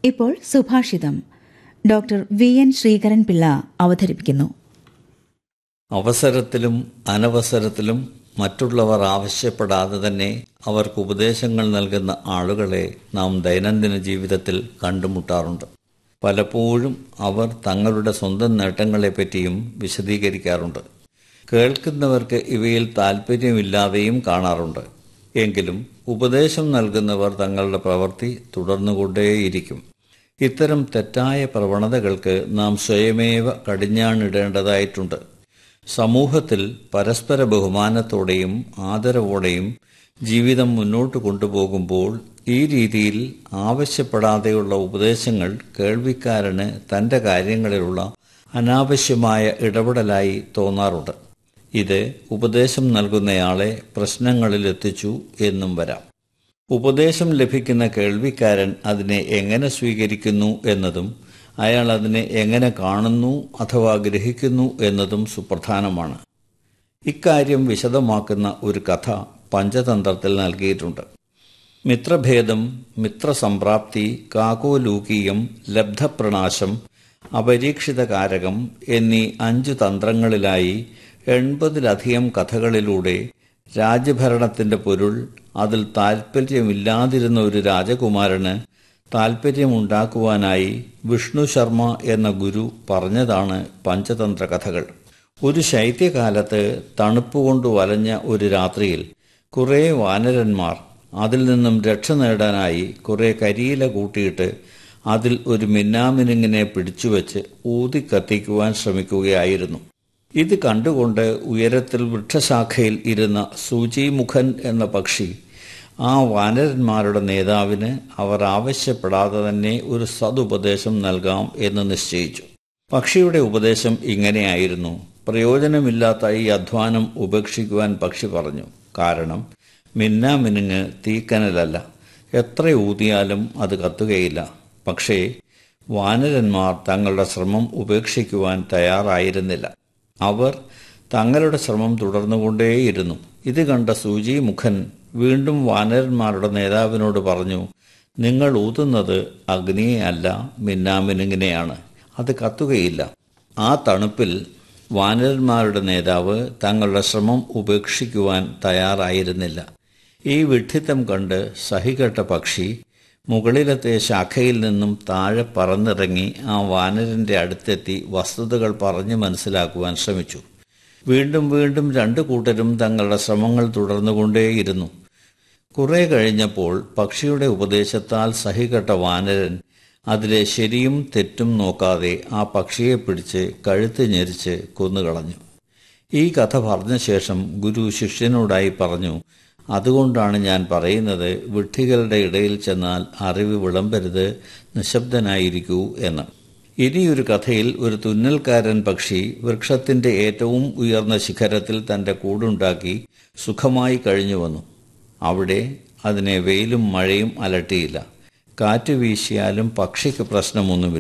ഇപ്പോൾ സുഭാഷിതം doctor V N Sreekaran Pillai അവതരിപ്പിക്കുന്നു അവസരത്തിലും അനവസരത്തിലും മറ്റുള്ളവർ ആവശ്യപ്പെടാതെ തന്നെ അവർക്ക് ഉപദേശങ്ങൾ നൽകുന്ന ആളുകളെ നാം ദൈനംദിന ജീവിതത്തിൽ കണ്ടുമുട്ടാറുണ്ട് പലപ്പോഴും അവർ തങ്ങളുടെ സ്വന്തം നേട്ടങ്ങളെപ്പറ്റിയും വിശദീകരിക്കാറുണ്ട് കേൾക്കുന്നവർക്ക് ഇവയിൽ താല്പര്യമില്ലാതെയും കാണാറുണ്ട് എങ്കിലും ഉപദേശം നൽകുന്നവർ തങ്ങളുടെ പ്രവൃത്തി തുടർന്നുകൊണ്ടേയിരിക്കും ഇത്തരം തെറ്റായ പ്രവണതകൾക്ക് നാം സ്വയമേവ കടിഞ്ഞാണിടേണ്ടതായിട്ടുണ്ട് സമൂഹത്തിൽ പരസ്പര ബഹുമാനത്തോടെയും ആദരവോടെയും ജീവിതം മുന്നോട്ട് കൊണ്ടുപോകുമ്പോൾ ഈ രീതിയിൽ ആവശ്യപ്പെടാതെയുള്ള ഉപദേശങ്ങൾ കേൾവിക്കാരന് തന്റെ കാര്യങ്ങളിലുള്ള അനാവശ്യമായ ഇടപെടലായി തോന്നാറുണ്ട് ഇത് ഉപദേശം നൽകുന്നയാളെ പ്രശ്നങ്ങളിലെത്തിച്ചു എന്നും വരാം ഉപദേശം ലഭിക്കുന്ന കേൾവിക്കാരൻ അതിനെ എങ്ങനെ സ്വീകരിക്കുന്നു എന്നതും അയാൾ അതിനെ എങ്ങനെ കാണുന്നു അഥവാ ഗ്രഹിക്കുന്നു എന്നതും സുപ്രധാനമാണ് ഇക്കാര്യം വിശദമാക്കുന്ന ഒരു കഥ പഞ്ചതന്ത്രത്തിൽ നൽകിയിട്ടുണ്ട് മിത്രഭേദം മിത്രസംപ്രാപ്തി കാകോലൂകീയം ലബ്ധപ്രണാശം അപരീക്ഷിതകാരകം എന്നീ അഞ്ചു തന്ത്രങ്ങളിലായി എൺപതിലധികം കഥകളിലൂടെ രാജ്യഭരണത്തിന്റെ പൊരുൾ അതിൽ താൽപ്പര്യമില്ലാതിരുന്ന ഒരു രാജകുമാരന് താൽപ്പര്യമുണ്ടാക്കുവാനായി വിഷ്ണു ശർമ്മ എന്ന ഗുരു പറഞ്ഞതാണ് പഞ്ചതന്ത്ര കഥകൾ ഒരു ശൈത്യകാലത്ത് തണുപ്പുകൊണ്ട് വലഞ്ഞ ഒരു രാത്രിയിൽ കുറേ വാനരന്മാർ അതിൽ നിന്നും രക്ഷ നേടാനായി കുറേ കരിയില കൂട്ടിയിട്ട് അതിൽ ഒരു മിന്നാമിനുങ്ങിനെ പിടിച്ചുവെച്ച് ഊതി കത്തിക്കുവാൻ ശ്രമിക്കുകയായിരുന്നു ഇത് കണ്ടുകൊണ്ട് ഉയരത്തിൽ വൃക്ഷശാഖയിൽ ഇരുന്ന സൂചിമുഖൻ എന്ന പക്ഷി ആ വാനരന്മാരുടെ നേതാവിന് അവർ ആവശ്യപ്പെടാതെ തന്നെ ഒരു സതുപദേശം നൽകാം എന്ന് നിശ്ചയിച്ചു പക്ഷിയുടെ ഉപദേശം ഇങ്ങനെയായിരുന്നു പ്രയോജനമില്ലാത്ത ഈ അധ്വാനം ഉപേക്ഷിക്കുവാൻ പക്ഷി പറഞ്ഞു കാരണം മിന്നാമിനുങ്ങ് തീക്കനലല്ല എത്ര ഊതിയാലും അത് കത്തുകയില്ല പക്ഷേ വാനരന്മാർ തങ്ങളുടെ ശ്രമം ഉപേക്ഷിക്കുവാൻ തയ്യാറായിരുന്നില്ല അവർ തങ്ങളുടെ ശ്രമം തുടർന്നുകൊണ്ടേയിരുന്നു ഇത് കണ്ട സൂചി മുഖൻ വീണ്ടും വാനരന്മാരുടെ നേതാവിനോട് പറഞ്ഞു നിങ്ങൾ ഊതുന്നത് അഗ്നിയെ അല്ല മിന്നാമിനുങ്ങിനെയാണ് അത് കത്തുകയില്ല ആ തണുപ്പിൽ വാനരന്മാരുടെ നേതാവ് തങ്ങളുടെ ശ്രമം ഉപേക്ഷിക്കുവാൻ തയ്യാറായിരുന്നില്ല ഈ വിഡ്ഢിത്തം കണ്ട് സഹികെട്ട പക്ഷി മുകളിലത്തെ ശാഖയിൽ നിന്നും താഴെ പറന്നിറങ്ങി ആ വാനരന്റെ അടുത്തെത്തി വസ്തുതകൾ പറഞ്ഞു മനസ്സിലാക്കുവാൻ ശ്രമിച്ചു വീണ്ടും വീണ്ടും രണ്ടു കൂട്ടരും തങ്ങളുടെ ശ്രമങ്ങൾ തുടർന്നുകൊണ്ടേയിരുന്നു കുറെ കഴിഞ്ഞപ്പോൾ പക്ഷിയുടെ ഉപദേശത്താൽ സഹികെട്ട വാനരൻ അതിലെ ശരിയും തെറ്റും നോക്കാതെ ആ പക്ഷിയെ പിടിച്ച് കഴുത്ത് ഞെരിച്ച് കൊന്നുകളഞ്ഞു ഈ കഥ പറഞ്ഞ ശേഷം ഗുരു ശിഷ്യനോടായി പറഞ്ഞു അതുകൊണ്ടാണ് ഞാൻ പറയുന്നത് വിഡ്ഢികളുടെ ഇടയിൽ ചെന്നാൽ അറിവ് വിളമ്പരുത് നിശബ്ദനായിരിക്കൂ എന്ന് ഇനിയൊരു കഥയിൽ ഒരു തുന്നൽക്കാരൻ പക്ഷി വൃക്ഷത്തിന്റെ ഏറ്റവും ഉയർന്ന ശിഖരത്തിൽ തന്റെ കൂടുണ്ടാക്കി സുഖമായി കഴിഞ്ഞു വന്നു അവിടെ അതിനെ വെയിലും മഴയും അലട്ടിയില്ല കാറ്റ് വീശിയാലും പക്ഷിക്ക് പ്രശ്നമൊന്നുമില്ല